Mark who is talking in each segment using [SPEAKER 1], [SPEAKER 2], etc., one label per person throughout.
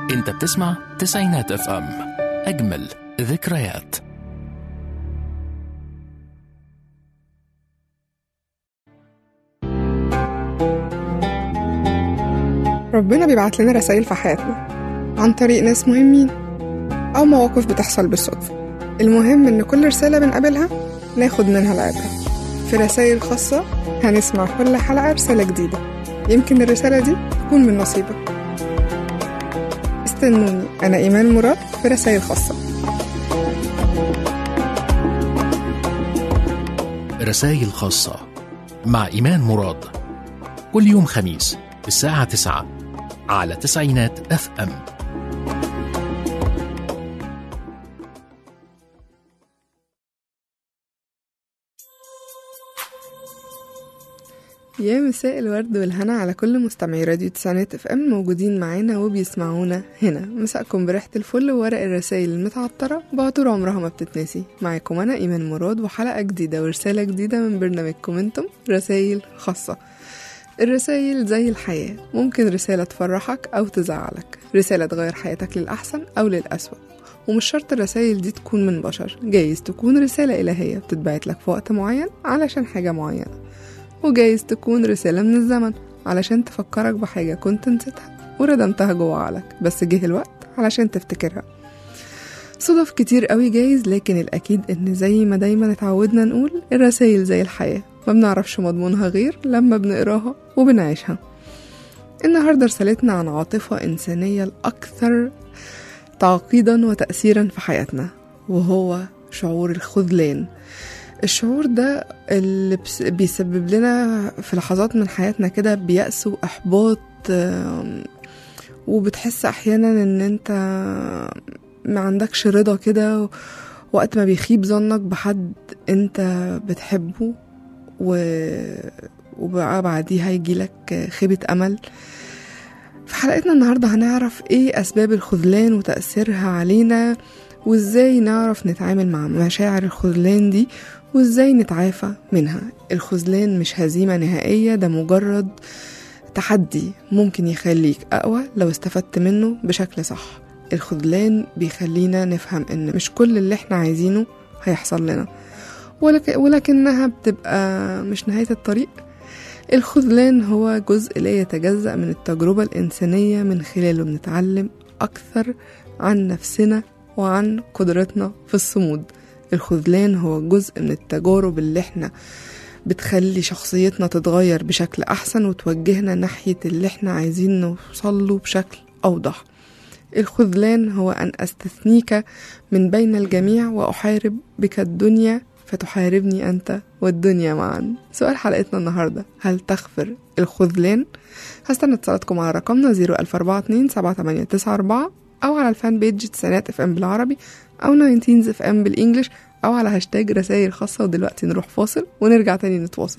[SPEAKER 1] انت بتسمع تسعينات اف ام اجمل ذكريات
[SPEAKER 2] ربنا بيبعت لنا رسائل في حياتنا عن طريق ناس مهمين أو مواقف بتحصل بالصدفة المهم إن كل رسالة بنقابلها ناخد منها العبرة في رسائل خاصة هنسمع كل حلقة رسالة جديدة يمكن الرسالة دي تكون من نصيبك استنوني أنا إيمان مراد في رسائل خاصة
[SPEAKER 1] رسائل خاصة مع إيمان مراد كل يوم خميس الساعة 9 على تسعينات اف ام
[SPEAKER 2] يا مساء الورد والهنا على كل مستمعي راديو تسعينات اف ام موجودين معانا وبيسمعونا هنا مساءكم بريحة الفل وورق الرسايل المتعطرة بعطور عمرها ما بتتنسي معاكم أنا إيمان مراد وحلقة جديدة ورسالة جديدة من برنامجكم انتم رسايل خاصة الرسايل زي الحياة ممكن رسالة تفرحك أو تزعلك رسالة تغير حياتك للأحسن أو للأسوأ ومش شرط الرسايل دي تكون من بشر جايز تكون رسالة إلهية بتتبعت لك في وقت معين علشان حاجة معينة وجايز تكون رسالة من الزمن علشان تفكرك بحاجة كنت نسيتها وردمتها جوه عقلك بس جه الوقت علشان تفتكرها صدف كتير قوي جايز لكن الأكيد إن زي ما دايما اتعودنا نقول الرسايل زي الحياة ما بنعرفش مضمونها غير لما بنقراها وبنعيشها النهاردة رسالتنا عن عاطفة إنسانية الأكثر تعقيدا وتأثيرا في حياتنا وهو شعور الخذلان الشعور ده اللي بس- بيسبب لنا في لحظات من حياتنا كده بيأس وإحباط آم، وبتحس أحيانا إن أنت ما عندكش رضا كده وقت ما بيخيب ظنك بحد أنت بتحبه و... وبقى بعديها يجيلك خيبة أمل في حلقتنا النهاردة هنعرف ايه أسباب الخذلان وتأثيرها علينا وازاي نعرف نتعامل مع مشاعر الخذلان دي وازاي نتعافى منها الخذلان مش هزيمة نهائية ده مجرد تحدي ممكن يخليك أقوى لو استفدت منه بشكل صح الخذلان بيخلينا نفهم ان مش كل اللي احنا عايزينه هيحصل لنا ولك ولكنها بتبقى مش نهاية الطريق الخذلان هو جزء لا يتجزأ من التجربة الإنسانية من خلاله بنتعلم أكثر عن نفسنا وعن قدرتنا في الصمود الخذلان هو جزء من التجارب اللي احنا بتخلي شخصيتنا تتغير بشكل أحسن وتوجهنا ناحية اللي احنا عايزين نوصل له بشكل أوضح الخذلان هو أن أستثنيك من بين الجميع وأحارب بك الدنيا فتحاربني أنت والدنيا معا سؤال حلقتنا النهاردة هل تغفر الخذلان؟ هستنى اتصالاتكم على رقمنا 00427 7894 أو على الفان بيج تسعينات اف ام بالعربي أو 19 اف ام بالإنجلش أو على هاشتاج رسائل خاصة ودلوقتي نروح فاصل ونرجع تاني نتواصل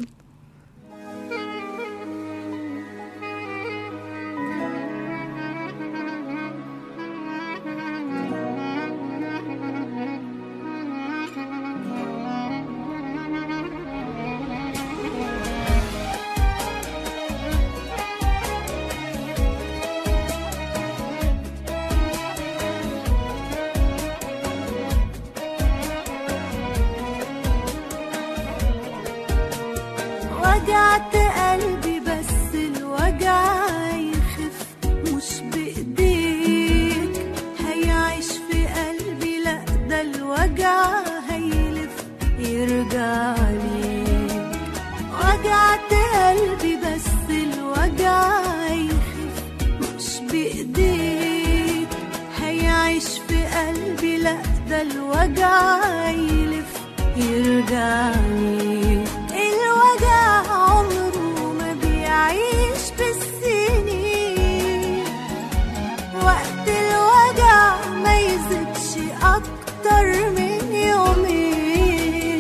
[SPEAKER 3] وجعت قلبي بس الوجع يخف مش بإيديك هيعيش في قلبي لأ ده الوجع هيلف يرجع ليك وجعت قلبي بس الوجع يخف مش بإيديك هيعيش في قلبي لأ ده الوجع يلف يرجع ليك الوجع عمره ما بيعيش بالسنين وقت الوجع ما يزيدش أكتر من يومين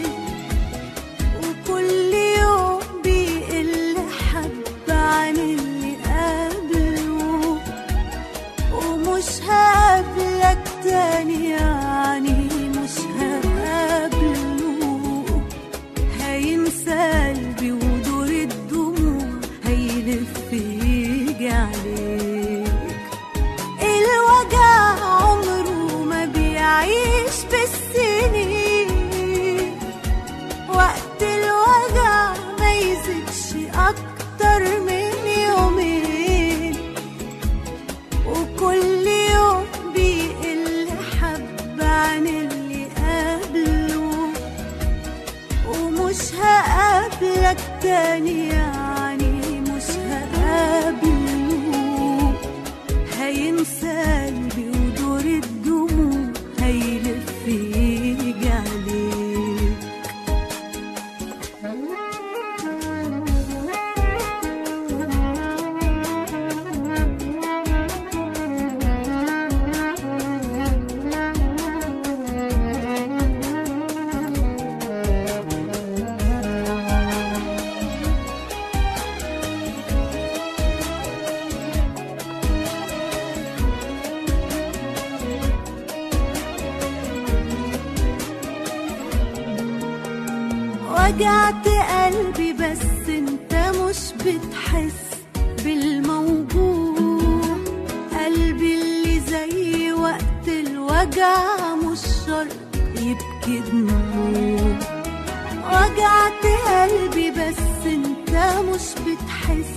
[SPEAKER 3] وكل يوم بيقل حب عن اللي قبله ومش هقابلك تاني يعني مش هقابله هينسى قلبي ودور الدموع هيلف يجي عليك الوجع وجعت قلبي بس انت مش بتحس بالموجوع قلبي اللي زي وقت الوجع مش شرط يبكي دموع وجعت قلبي بس انت مش بتحس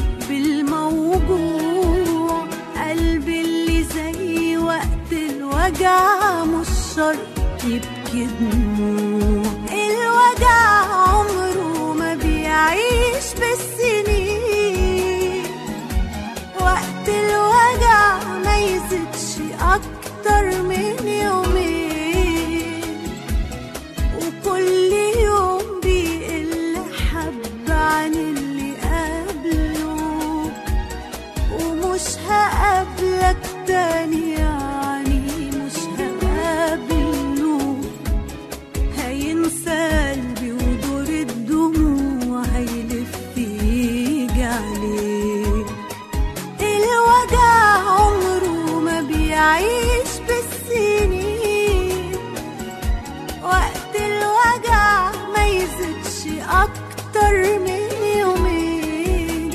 [SPEAKER 3] بالموجوع قلبي اللي زي وقت الوجع مش شرط يبكي دموع الوجع عمره ما بيعيش بالسنين وقت الوجع ما يزيدش اكتر من يومين وكل يوم بيقل حب عن اللي قبله ومش هقابلك تاني يعني مش هقابله هينسى قلبي ودور الدموع هيلف يجي عليه الوجع عمره ما بيعيش بالسنين وقت الوجع ما يزيدش اكتر من يومين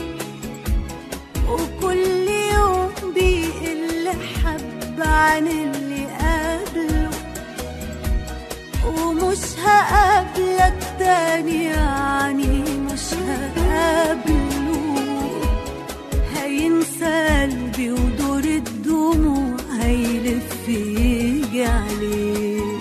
[SPEAKER 3] وكل يوم بيقل حب عن اللي قبله ومش هقابلك تاني يعني مش هقابله هينسى قلبي ودور الدموع هيلف يجي عليك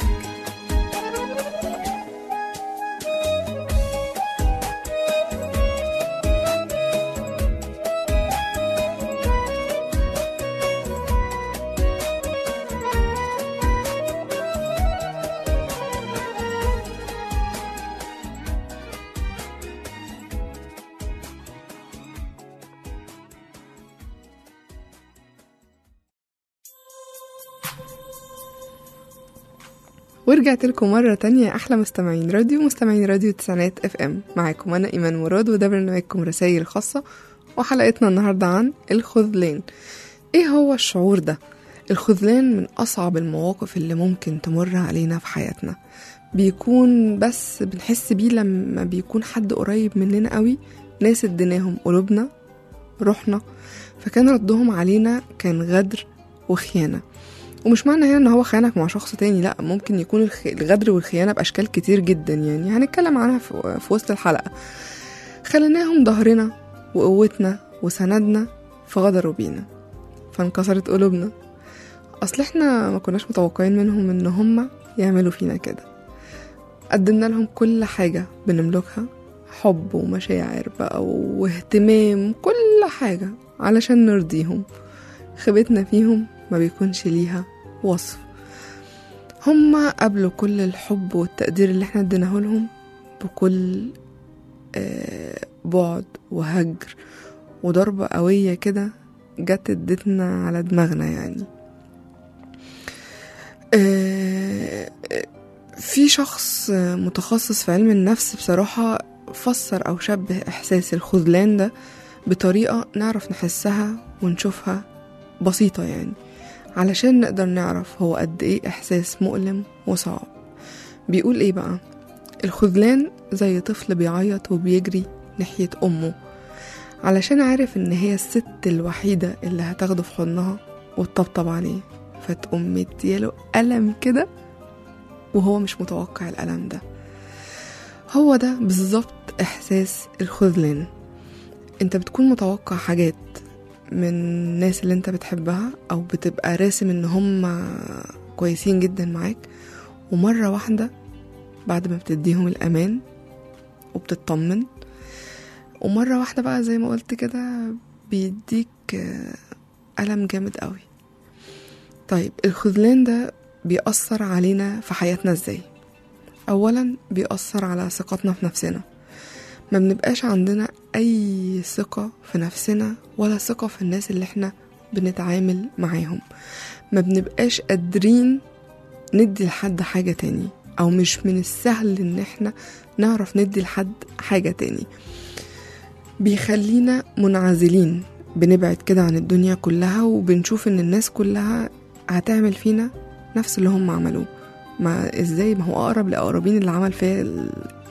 [SPEAKER 2] ورجعت لكم مرة تانية أحلى مستمعين راديو مستمعين راديو تسعينات اف ام معاكم أنا إيمان مراد وده برنامجكم رسائل خاصة وحلقتنا النهاردة عن الخذلان ايه هو الشعور ده؟ الخذلان من أصعب المواقف اللي ممكن تمر علينا في حياتنا بيكون بس بنحس بيه لما بيكون حد قريب مننا قوي ناس اديناهم قلوبنا روحنا فكان ردهم علينا كان غدر وخيانة ومش معنى هنا ان هو خيانك مع شخص تاني لا ممكن يكون الخ- الغدر والخيانة بأشكال كتير جدا يعني هنتكلم عنها في في وسط الحلقة خليناهم ظهرنا وقوتنا وسندنا فغدروا بينا فانكسرت قلوبنا اصل احنا ما كناش متوقعين منهم ان هم يعملوا فينا كده قدمنا لهم كل حاجة بنملكها حب ومشاعر بقى واهتمام كل حاجة علشان نرضيهم خيبتنا فيهم ما بيكونش ليها وصف هما قبلوا كل الحب والتقدير اللي احنا اديناه لهم بكل آه، بعد وهجر وضربة قوية كده جت ادتنا على دماغنا يعني آه، آه، في شخص آه، متخصص في علم النفس بصراحة فسر أو شبه إحساس الخذلان ده بطريقة نعرف نحسها ونشوفها بسيطة يعني علشان نقدر نعرف هو قد إيه إحساس مؤلم وصعب بيقول إيه بقى الخذلان زي طفل بيعيط وبيجري ناحية أمه علشان عارف إن هي الست الوحيدة اللي هتاخده في حضنها وتطبطب عليه فتقوم مدياله ألم كده وهو مش متوقع الألم ده هو ده بالظبط إحساس الخذلان انت بتكون متوقع حاجات من الناس اللي انت بتحبها او بتبقى راسم ان هم كويسين جدا معاك ومرة واحدة بعد ما بتديهم الأمان وبتطمن ومرة واحدة بقى زي ما قلت كده بيديك آه، ألم جامد قوي طيب الخذلان ده بيأثر علينا في حياتنا ازاي أولا بيأثر على ثقتنا في نفسنا ما بنبقاش عندنا أي ثقة في نفسنا ولا ثقة في الناس اللي احنا بنتعامل معاهم ما بنبقاش قادرين ندي لحد حاجة تاني أو مش من السهل إن احنا نعرف ندي لحد حاجة تاني بيخلينا منعزلين بنبعد كده عن الدنيا كلها وبنشوف إن الناس كلها هتعمل فينا نفس اللي هم عملوه ما ازاي ما هو أقرب لأقربين اللي عمل فيا ال-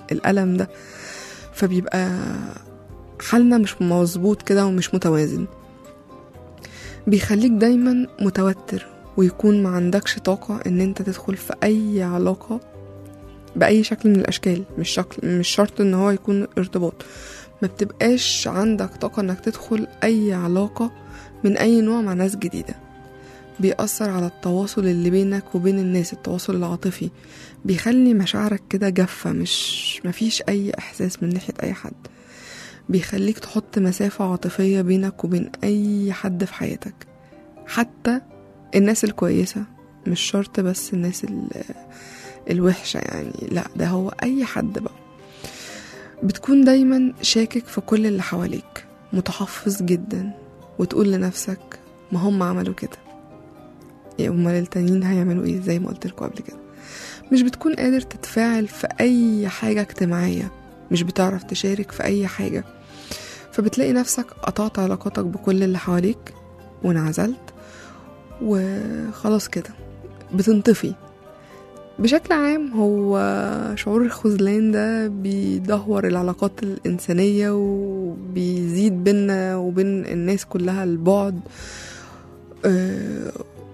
[SPEAKER 2] الألم ده فبيبقى حالنا مش مظبوط كده ومش متوازن بيخليك دايما متوتر ويكون ما عندكش طاقة ان انت تدخل في اي علاقة بأي شكل من الأشكال مش شكل مش شرط ان هو يكون ارتباط ما بتبقاش عندك طاقة انك تدخل اي علاقة من اي نوع مع ناس جديدة بيأثر على التواصل اللي بينك وبين الناس التواصل العاطفي بيخلي مشاعرك كده جافة مش مفيش أي إحساس من ناحية أي حد بيخليك تحط مسافة عاطفية بينك وبين أي حد في حياتك حتى الناس الكويسة مش شرط بس الناس ال- الوحشة يعني لا ده هو أي حد بقى بتكون دايما شاكك في كل اللي حواليك متحفظ جدا وتقول لنفسك ما هم عملوا كده يا امال التانيين هيعملوا ايه زي ما قلت لكم قبل كده مش بتكون قادر تتفاعل في اي حاجه اجتماعيه مش بتعرف تشارك في اي حاجه فبتلاقي نفسك قطعت علاقاتك بكل اللي حواليك وانعزلت وخلاص كده بتنطفي بشكل عام هو شعور الخذلان ده بيدهور العلاقات الإنسانية وبيزيد بينا وبين الناس كلها البعد آه،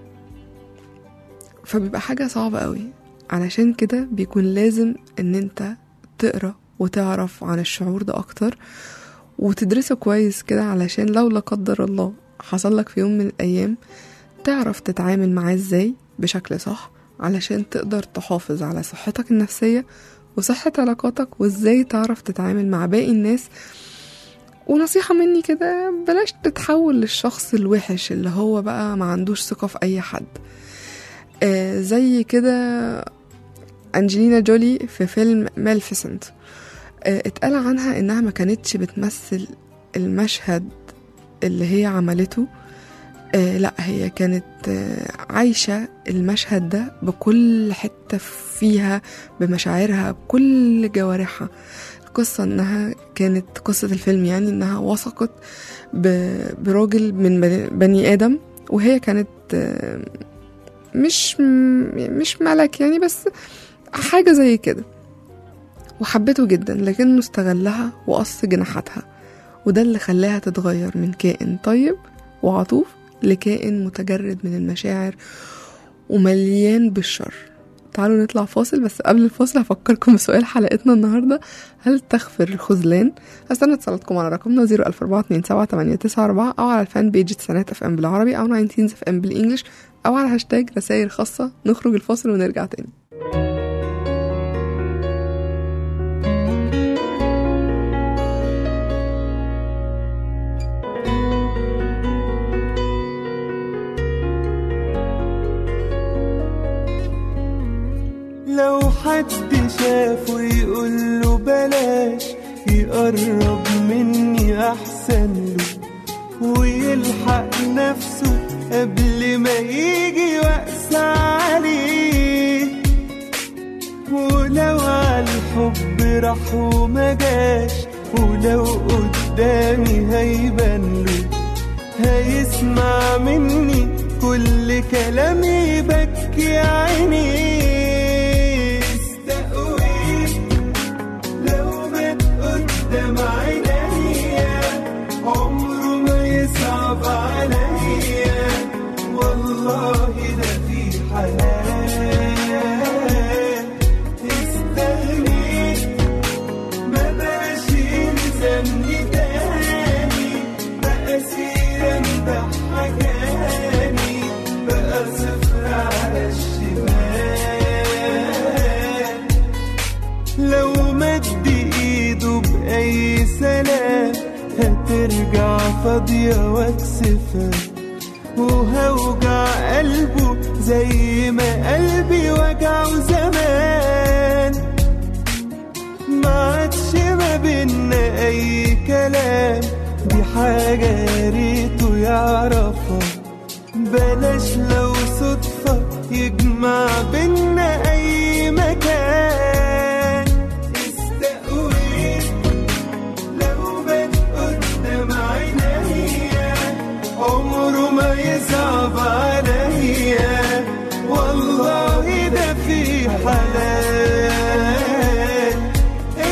[SPEAKER 2] فبيبقى حاجة صعبة قوي علشان كده بيكون لازم ان انت تقرا وتعرف عن الشعور ده اكتر وتدرسه كويس كده علشان لو لا قدر الله حصل لك في يوم من الايام تعرف تتعامل معاه ازاي بشكل صح علشان تقدر تحافظ على صحتك النفسية وصحة علاقاتك وازاي تعرف تتعامل مع باقي الناس ونصيحة مني كده بلاش تتحول للشخص الوحش اللي هو بقى ما عندوش ثقة في أي حد آه زي كده أنجلينا جولي في فيلم مالفيسنت آه اتقال عنها إنها ما كانتش بتمثل المشهد اللي هي عملته آه لا هي كانت آه عايشة المشهد ده بكل حتة فيها بمشاعرها بكل جوارحها القصة انها كانت قصة الفيلم يعني انها وثقت ب- براجل من بني- بني ادم وهي كانت آه، مش م- مش ملك يعني بس حاجة زي كده وحبته جدا لكنه استغلها وقص جناحاتها وده اللي خلاها تتغير من كائن طيب وعطوف لكائن متجرد من المشاعر ومليان بالشر تعالوا نطلع فاصل بس قبل الفاصل هفكركم بسؤال حلقتنا النهاردة هل تغفر الخذلان؟ هستنى اتصالاتكم على رقمنا 004278994 أو على الفان بيج تسعينات اف ام بالعربي أو 19 اف ام بالإنجلش أو على هاشتاج رسائل خاصة نخرج الفاصل ونرجع تاني
[SPEAKER 4] لو حد شافه يقول له بلاش يقرب مني احسن له ويلحق نفسه قبل ما يجي وقس عليه ولو على الحب راح وما جاش ولو قدامي هيبان له هيسمع مني كل كلام يبكي عيني استقويت لو مات قدام عينيا عمره ما يصعب عليا والله ده في حياة استغنيت ما بقاش يلزمني تاني بقى سيرة مضحكاني بقى صفر على الشمال لو مد ايده بأي سلام هترجع فاضية واكسفها وهوجع قلبه زي ما قلبي وجعه زمان ما عادش ما بينا اي كلام دي حاجة يا ريته يعرفها بلاش لو صدفة يجمع بينا اي مكان استقويت لو بات قدام عينيا عمره ما يصعب عليا والله ده في حلال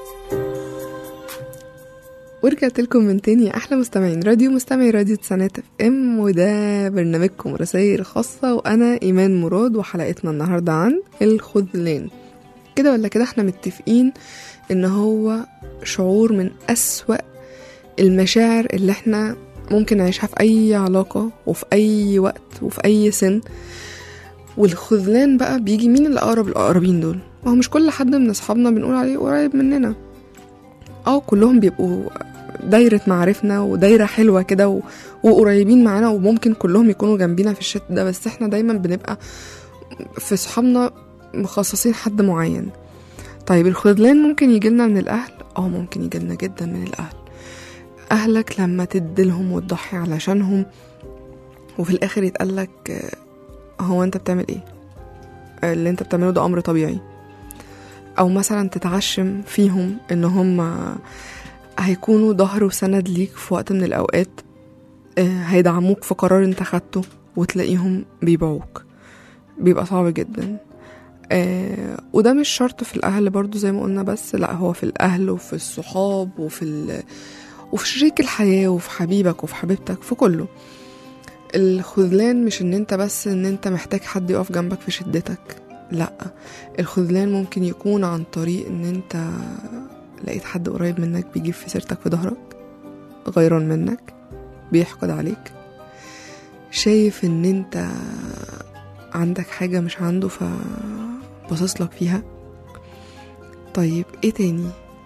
[SPEAKER 2] ورجعت لكم من تاني يا احلى مستمعين راديو مستمعي راديو تسانات اف ام وده برنامجكم رسائل خاصة وانا ايمان مراد وحلقتنا النهاردة عن الخذلان كده ولا كده احنا متفقين ان هو شعور من اسوأ المشاعر اللي احنا ممكن نعيشها في اي علاقة وفي اي وقت وفي اي سن والخذلان بقى بيجي مين اللي اقرب الاقربين دول ما هو مش كل حد من اصحابنا بنقول عليه قريب مننا اه كلهم بيبقوا دايرة معارفنا ودايرة حلوة كده و... وقريبين معانا وممكن كلهم يكونوا جنبينا في الشت ده بس احنا دايما بنبقى في صحابنا مخصصين حد معين طيب الخذلان ممكن يجيلنا من الأهل اه ممكن يجيلنا جدا من الأهل أهلك لما تديلهم وتضحي علشانهم وفي الآخر يتقالك آه، هو أنت بتعمل إيه آه، اللي أنت بتعمله ده أمر طبيعي أو مثلا تتعشم فيهم إن هم هيكونوا ظهر وسند ليك في وقت من الأوقات آه، هيدعموك في قرار انت خدته وتلاقيهم بيبيعوك بيبقى صعب جدا آه وده مش شرط في الأهل برضو زي ما قلنا بس لا هو في الأهل وفي الصحاب وفي ال... وفي شريك الحياة وفي حبيبك وفي حبيبتك في كله الخذلان مش ان انت بس ان انت محتاج حد يقف جنبك في شدتك لا الخذلان ممكن يكون عن طريق ان انت لقيت حد قريب منك بيجيب في سيرتك في ظهرك غيران منك بيحقد عليك شايف ان انت عندك حاجة مش عنده فباصص لك فيها طيب ايه تاني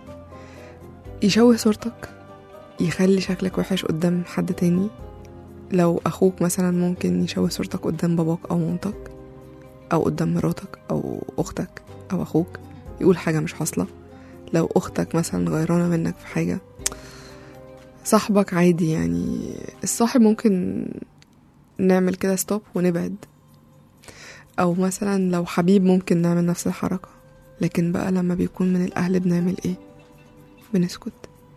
[SPEAKER 2] يشوه صورتك يخلي شكلك وحش قدام حد تاني لو اخوك مثلا ممكن يشوه صورتك قدام باباك او مامتك او قدام مراتك او اختك او اخوك يقول حاجة مش حاصلة لو اختك مثلا غيرانة منك في حاجة صاحبك عادي يعني الصاحب ممكن نعمل كده ستوب ونبعد او مثلا لو حبيب ممكن نعمل نفس الحركة لكن بقى لما بيكون من الاهل بنعمل ايه بنسكت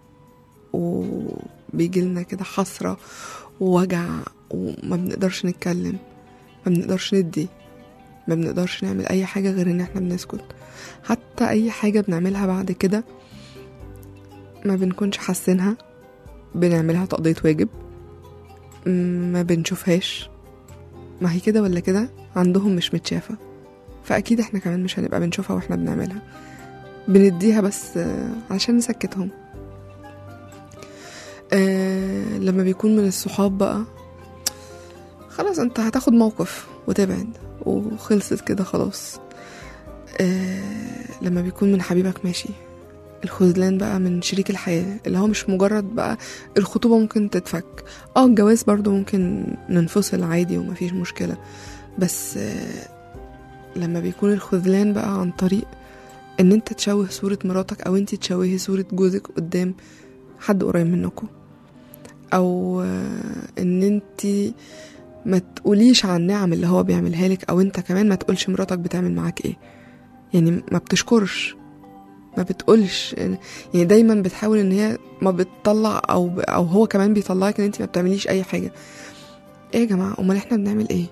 [SPEAKER 2] وبيجيلنا كده حسرة ووجع وما بنقدرش نتكلم ما بنقدرش ندي ما بنقدرش نعمل اي حاجة غير ان احنا بنسكت حتى اي حاجة بنعملها بعد كده ما بنكونش حاسينها بنعملها تقضية واجب م- ما بنشوفهاش ما هي كده ولا كده عندهم مش متشافة فأكيد احنا كمان مش هنبقى بنشوفها واحنا بنعملها بنديها بس آه، عشان نسكتهم آه لما بيكون من الصحاب بقى خلاص انت هتاخد موقف وتبعد وخلصت كده خلاص آه لما بيكون من حبيبك ماشي الخذلان بقى من شريك الحياة اللي هو مش مجرد بقى الخطوبة ممكن تتفك اه الجواز برضو ممكن ننفصل عادي ومفيش مشكلة بس آه لما بيكون الخذلان بقى عن طريق ان انت تشوه صورة مراتك او انت تشوهي صورة جوزك قدام حد قريب منكم او آه، ان انت ما تقوليش عن النعم اللي هو بيعملها لك او انت كمان ما تقولش مراتك بتعمل معاك ايه يعني ما بتشكرش ما بتقولش يعني دايما بتحاول ان هي ما بتطلع او او هو كمان بيطلعك ان انت ما بتعمليش اي حاجه ايه يا جماعه امال احنا بنعمل ايه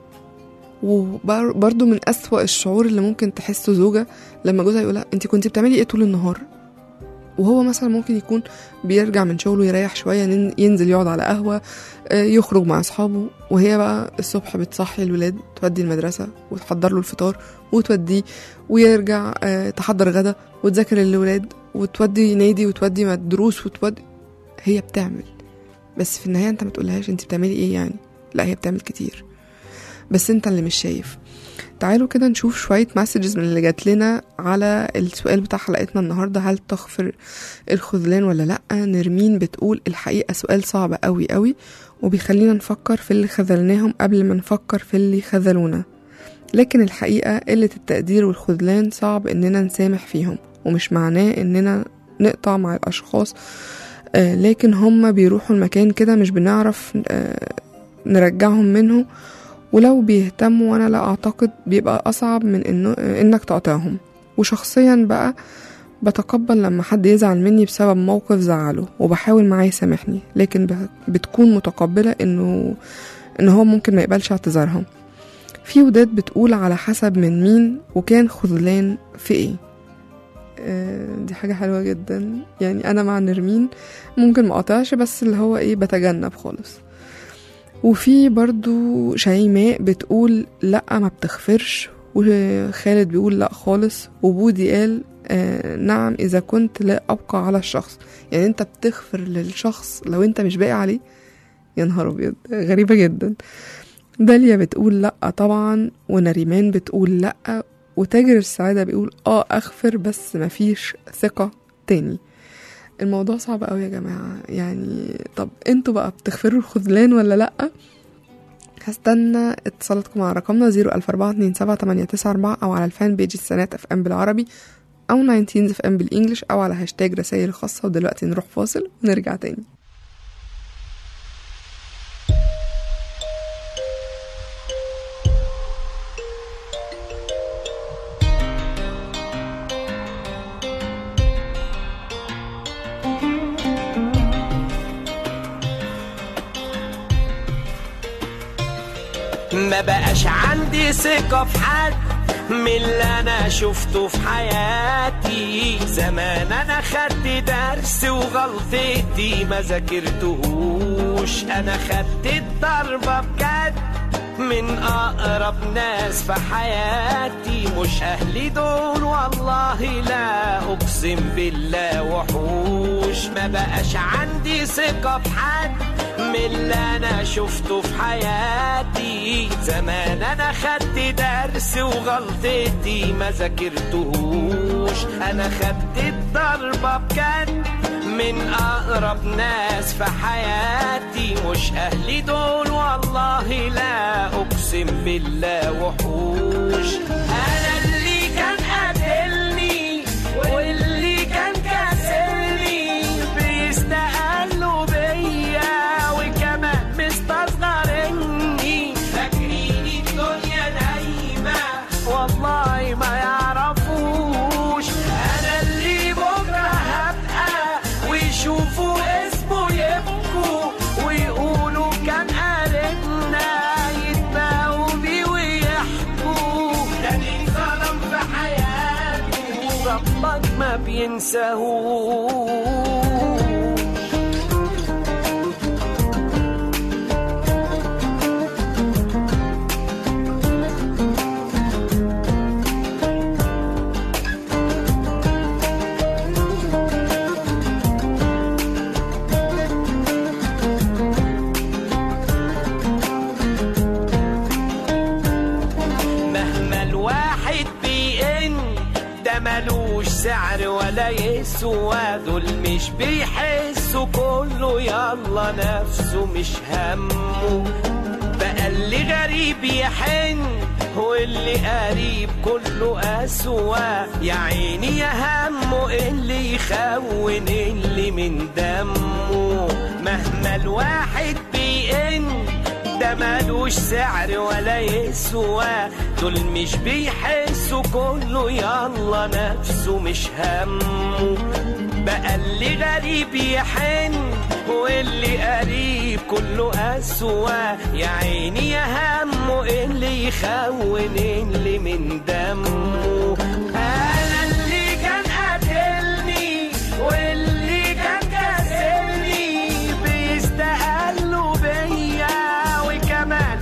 [SPEAKER 2] وبرضه من أسوأ الشعور اللي ممكن تحسه زوجة لما جوزها يقولها انت كنتي بتعملي ايه طول النهار وهو مثلا ممكن يكون بيرجع من شغله يريح شوية ين- ينزل يقعد على قهوة آه، يخرج مع أصحابه وهي بقى الصبح بتصحي الولاد تودي المدرسة وتحضر له الفطار وتوديه ويرجع آه، تحضر غدا وتذاكر الولاد وتودي نادي وتودي مع دروس وتودي هي بتعمل بس في النهاية انت ما تقولهاش انت بتعملي ايه يعني لا هي بتعمل كتير بس انت اللي مش شايف تعالوا كده نشوف شوية مسجز من اللي جات لنا على السؤال بتاع حلقتنا النهاردة هل تغفر الخذلان ولا لأ نرمين بتقول الحقيقة سؤال صعب قوي قوي وبيخلينا نفكر في اللي خذلناهم قبل ما نفكر في اللي خذلونا لكن الحقيقة قلة التقدير والخذلان صعب إننا نسامح فيهم ومش معناه إننا نقطع مع الأشخاص آه لكن هما بيروحوا المكان كده مش بنعرف آه نرجعهم منه ولو بيهتموا وانا لا اعتقد بيبقى اصعب من انه انك تقطعهم وشخصيا بقى بتقبل لما حد يزعل مني بسبب موقف زعله وبحاول معاه يسامحني لكن ب- بتكون متقبلة انه ان هو ممكن ما يقبلش اعتذارها في وداد بتقول على حسب من مين وكان خذلان في ايه آه، دي حاجة حلوة جدا يعني أنا مع نرمين ممكن ما اقطعش بس اللي هو ايه بتجنب خالص وفي برضو شيماء بتقول لا ما بتغفرش وخالد بيقول لا خالص وبودي قال آه نعم إذا كنت لا أبقى على الشخص يعني أنت بتغفر للشخص لو أنت مش باقي عليه يا نهار أبيض غريبة جدا داليا بتقول لأ طبعا ونريمان بتقول لأ وتاجر السعادة بيقول اه أغفر بس مفيش ثقة تاني الموضوع صعب قوي يا جماعة يعني طب انتوا بقى بتغفروا الخذلان ولا لأ هستنى اتصالاتكم على رقمنا 004278994 أو على الفان بيج السنات اف ام بالعربي أو 19 اف ام بالإنجلش أو على هاشتاج رسائل خاصة ودلوقتي نروح فاصل ونرجع تاني
[SPEAKER 5] ما بقاش عندي ثقة في حد من اللي انا شفته في حياتي زمان انا خدت درس وغلطتي ما ذاكرتهوش انا خدت الضربة بجد من اقرب ناس في حياتي مش اهلي دول والله لا اقسم بالله وحوش ما بقاش عندي ثقة في حد من اللي انا شفته في حياتي زمان انا خدت درس وغلطتي ما ذاكرتهوش انا خدت الضربة بجد من اقرب ناس في حياتي مش اهلي دول والله لا اقسم بالله وحوش انا اللي كان قاتلني واللي كان كاسرني بيستقلوا بيا وكمان مستصغرني فاكرين الدنيا نايمة والله ما يعرفوش انا اللي بكره هبقى ويشوفوا اسمه يبكوا ويقولوا كان قالتنا يتباهوا بيه ويحكوا ده اللي ظلم في حياته ربك ما بينساهوش مهما الواحد بيئن ده ملوش سعر ولا يسوى دول مش بيحسوا كله يلا نفسه مش همه بقى اللي غريب يحن واللي قريب كله أسوأ يا عيني يا همه اللي يخون اللي من دمه مهما الواحد بيئن ده ملوش سعر ولا يسوى دول مش بيحسوا كله يلا نفسه مش همه بقى اللي غريب يحن واللي قريب كله أسوأ يا عيني يا همه اللي يخون اللي من دمه أنا اللي كان قاتلني واللي كان كاسرني بيستقلوا بيا وكمان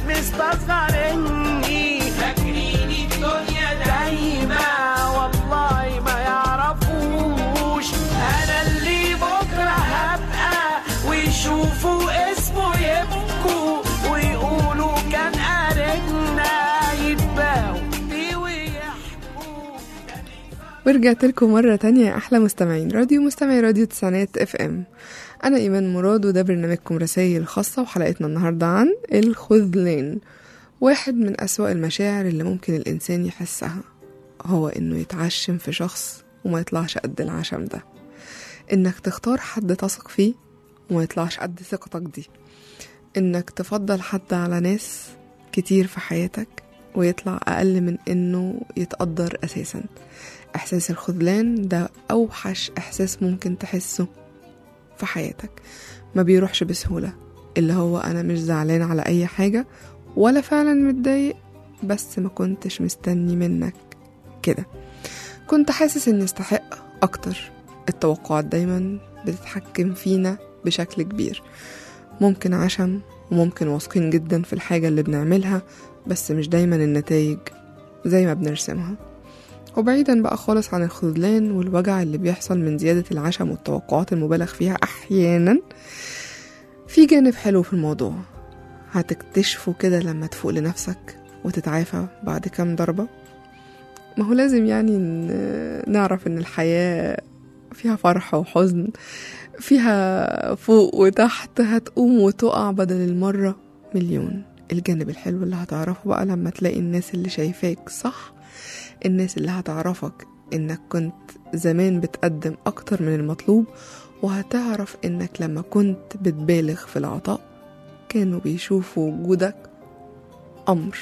[SPEAKER 5] مستصغرني فاكرين الدنيا دايما والله ما يعرفوش انا اللي بكره هبقى ويشوفوا اسمه يبكوا ويقولوا كان قارنا يتباهوا بيه ويحكوا
[SPEAKER 2] ورجعت لكم مرة تانية يا أحلى مستمعين راديو مستمعي راديو تسعينات اف ام أنا إيمان مراد وده برنامجكم رسائل خاصة وحلقتنا النهاردة عن الخذلان واحد من أسوأ المشاعر اللي ممكن الإنسان يحسها هو إنه يتعشم في شخص وما يطلعش قد العشم ده إنك تختار حد تثق فيه وما يطلعش قد ثقتك دي إنك تفضل حد على ناس كتير في حياتك ويطلع أقل من إنه يتقدر أساساً إحساس الخذلان ده أوحش إحساس ممكن تحسه في حياتك ما بيروحش بسهولة اللي هو أنا مش زعلان على أي حاجة ولا فعلا متضايق بس ما كنتش مستني منك كده كنت حاسس اني استحق اكتر التوقعات دايما بتتحكم فينا بشكل كبير ممكن عشم وممكن واثقين جدا في الحاجة اللي بنعملها بس مش دايما النتائج زي ما بنرسمها وبعيدا بقى خالص عن الخذلان والوجع اللي بيحصل من زيادة العشم والتوقعات المبالغ فيها أحيانا في جانب حلو في الموضوع هتكتشفه كده لما تفوق لنفسك وتتعافى بعد كام ضربة ما هو لازم يعني ن- نعرف ان الحياة فيها فرح وحزن فيها فوق وتحت هتقوم وتقع بدل المرة مليون الجانب الحلو اللي هتعرفه بقى لما تلاقي الناس اللي شايفاك صح الناس اللي هتعرفك انك كنت زمان بتقدم اكتر من المطلوب وهتعرف انك لما كنت بتبالغ في العطاء كانوا بيشوفوا وجودك امر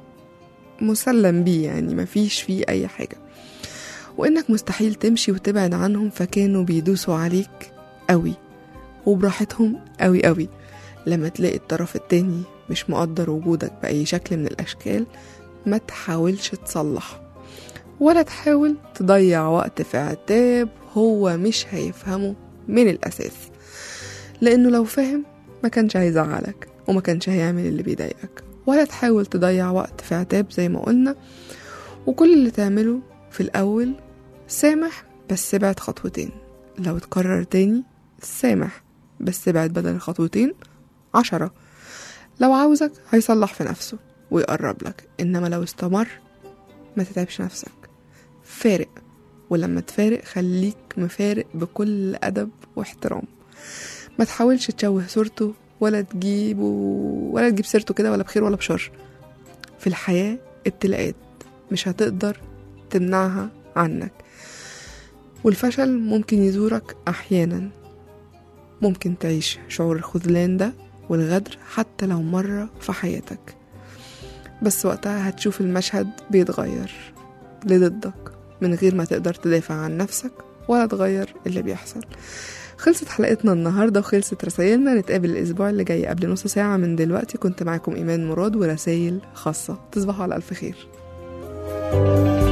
[SPEAKER 2] مسلم بيه يعني مفيش فيه اي حاجة وانك مستحيل تمشي وتبعد عنهم فكانوا بيدوسوا عليك قوي وبراحتهم قوي قوي لما تلاقي الطرف التاني مش مقدر وجودك بأي شكل من الأشكال ما تحاولش تصلح ولا تحاول تضيع وقت في عتاب هو مش هيفهمه من الأساس لأنه لو فهم ما كانش هيزعلك وما كانش هيعمل اللي بيضايقك ولا تحاول تضيع وقت في عتاب زي ما قلنا وكل اللي تعمله في الأول سامح بس ابعد خطوتين لو اتكرر تاني سامح بس ابعد بدل الخطوتين عشرة لو عاوزك هيصلح في نفسه ويقرب لك إنما لو استمر ما تتعبش نفسك فارق ولما تفارق خليك مفارق بكل أدب واحترام ما تحاولش تشوه صورته ولا تجيبه ولا تجيب سيرته كده ولا بخير ولا بشر في الحياة ابتلاءات مش هتقدر تمنعها عنك والفشل ممكن يزورك أحيانا ممكن تعيش شعور الخذلان ده والغدر حتى لو مرة في حياتك بس وقتها هتشوف المشهد بيتغير لضدك من غير ما تقدر تدافع عن نفسك ولا تغير اللي بيحصل خلصت حلقتنا النهاردة وخلصت رسايلنا نتقابل الأسبوع اللي جاي قبل نص ساعة من دلوقتي كنت معاكم إيمان مراد ورسايل خاصة تصبحوا على ألف خير